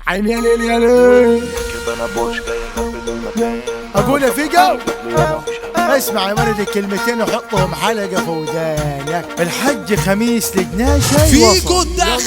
عيني يا ليل يا ليل كده انا بوش جاي جنب المكان اقول يا فيجو اسمع يا ولد الكلمتين وحطهم حلقه في ودانك الحج خميس لجناشة فيكو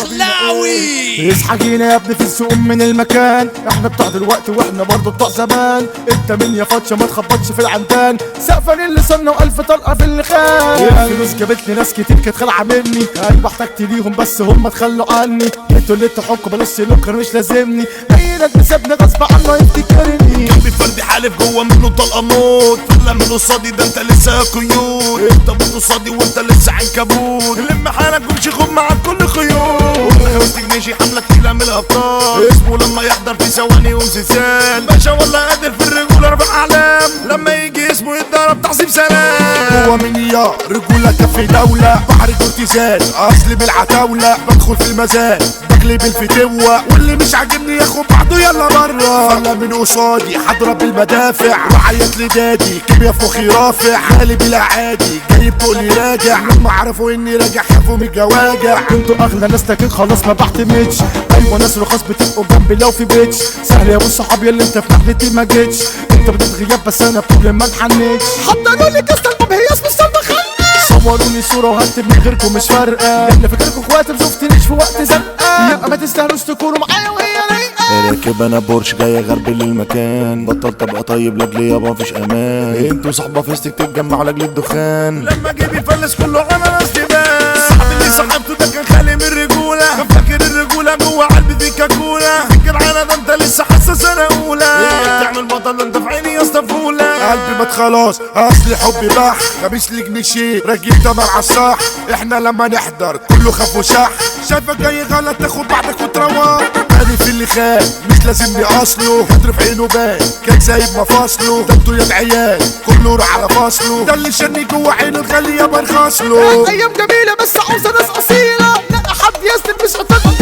الدخلاوي اصحى يا ابني في السوق من المكان احنا بتوع دلوقتي واحنا برضه بتوع زمان انت مين يا فتشه ما تخبطش في العمدان سقفا اللي صنة والف طلقه في اللي خان الفلوس جابت لي ناس كتير كانت خلعه مني ايوه احتجت ليهم بس هم اتخلوا عني انتوا اللي تحكوا بلاش سلوكر مش لازمني ايدك بسبني غصب عنه يفتكرني قلبي فردي حالف جوه منه طلقه موت فلا من قصادي ده انت لسه قيود انت من قصادي وانت لسه عنكبوت لم حالك وامشي خد معاك كل خيوط خمس جنيه حمله تقيله من الابطال اسمه لما يحضر في ثواني ومسلسل باشا والله قادر في الرجوله رفع اعلام لما يجي اسمه يتضرب تحسيب سلام هو من يا رجولة كف دولة بحر كورتيزان اصلي بالعتاولة بدخل في المزاد بقلب الفتوة واللي مش عاجبني ياخد بعضه يلا برا فلا من قصادي هضرب بالمدافع وعيط لدادي كيميا في مخي رافع قلبي لا عادي جايب تقولي راجع لما عرفوا اني راجع خافوا من الجواجع انتوا اغلى ناس لكن خلاص ما بعتمدش ايوه ناس رخاص بتبقوا جنبي لو في بيتش سهل يا ابو صحابي اللي انت في ناحيتي ما جيتش انت بديت غياب بس انا بطول ما انحنيتش حضروا لي كاس الباب هي اسم الصندوق صوروني صورة وهكتب من غيركم مش فارقة لأن فاكركم اخواتي مشفتنيش في وقت زنقة يبقى ما تستاهلوش تكونوا معايا وهي رايقة راكب انا بورش جاي غرب للمكان بطلت ابقى طيب لاجلي يابا مفيش امان انتوا صحبه فيستك تتجمعوا لاجل الدخان لما جيبي يفلس كله على راس دماغ صاحبي اللي صاحبته ده كان خالي من الرجوله كان فاكر الرجوله جوه قلبي في كاكولا فكر على ده انت لسه حاسس انا اولى تعمل بطل ده انت في عيني يا اسطى فوله قلبي مات خلاص اصلي حبي بح خميس لي جنيه راجل تمر على الصح احنا لما نحضر كله خاف وشح شايفك جاي غلط تاخد بعضك وتروح عارف اللي خان مش لازم اصله قدر في عينه بان كان سايب مفاصله ده انتوا يا عيال كله راح على فاصله ده اللي شني جوه عينه الغالي يا برخص له ايام جميلة بس عاوزة ناس اصيلة لا حد يسند مش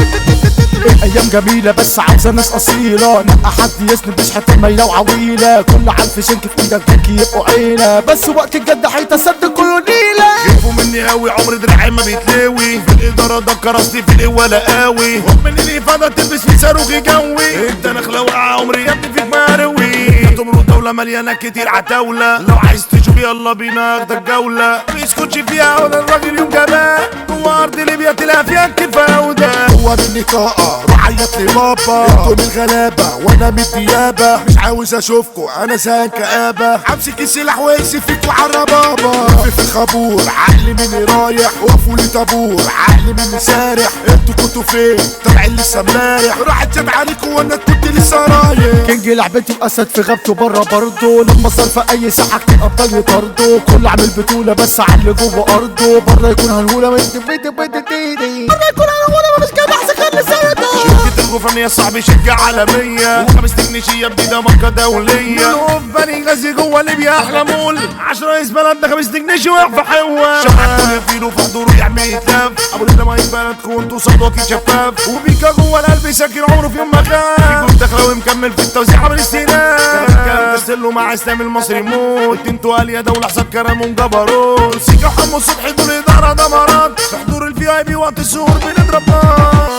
ايام جميلة بس عاوزة ناس اصيلة نقى حد يسند مش حتى ميلة وعويلة كل عالف شنك في ايدك بيك يبقوا عيلة بس وقت الجد هيتصدق كله نيلة خافوا مني قوي عمر دراعي ما بيتلوي في الاداره ده كرستي في القوه قوي هم من الافاده تلبس في صاروخ جوي انت نخله واقعه عمري يا ابني فيك مروي تمرق دوله مليانه كتير عتاوله لو عايز تشوف يلا بينا اخدك جوله ما يسكتش فيها ولا الراجل يوم جبان جوه ارض ليبيا تلاقي فيها كتير فوده هو مني طاقة روح عيط لي بابا انتوا من الغلابة وانا من الديابة مش عاوز اشوفكوا انا زهقان كآبة همسك السلاح واقسم فيكوا على بابا في في الخابور عقلي مني رايح وقفوا لي طابور عقلي مني سارح انتوا كنتوا فين طالعين لسه امبارح راحت جت عليكوا وانا كنت لسه رايح كينج لعبتي واسد في غابته بره برضه لما صار في اي ساحه كتير ابطال يطردوا كل عامل بطوله بس على اللي جوه ارضه بره يكون هنقوله مش بيت بيت تيدي بره يكون هنقوله مش كده احسن خلي سيده شركة الغفران يا صاحبي شركة عالمية وخمس تكنيشية جديدة ماركة دولية منهم بني غازي جوه ليبيا أحلى مول عشرة رئيس بلد ده خمس تكنيشي واقف في حوة شحات كل يفيله في حضوره يعمل يتلف أبو ليلة رئيس بلد كون توصل وكيل شفاف وبيكا جوه القلب ساكن عمره في يوم ما خاف فيكم دخلة ومكمل في التوزيع عمل استئناف كلام ترسله مع اسلام المصري موت انتوا قال يا دولة حساب كرم وجبروت سيكا حمو صبحي دول إدارة دمرات في حضور الفي اي بي وقت السهور بنضرب نار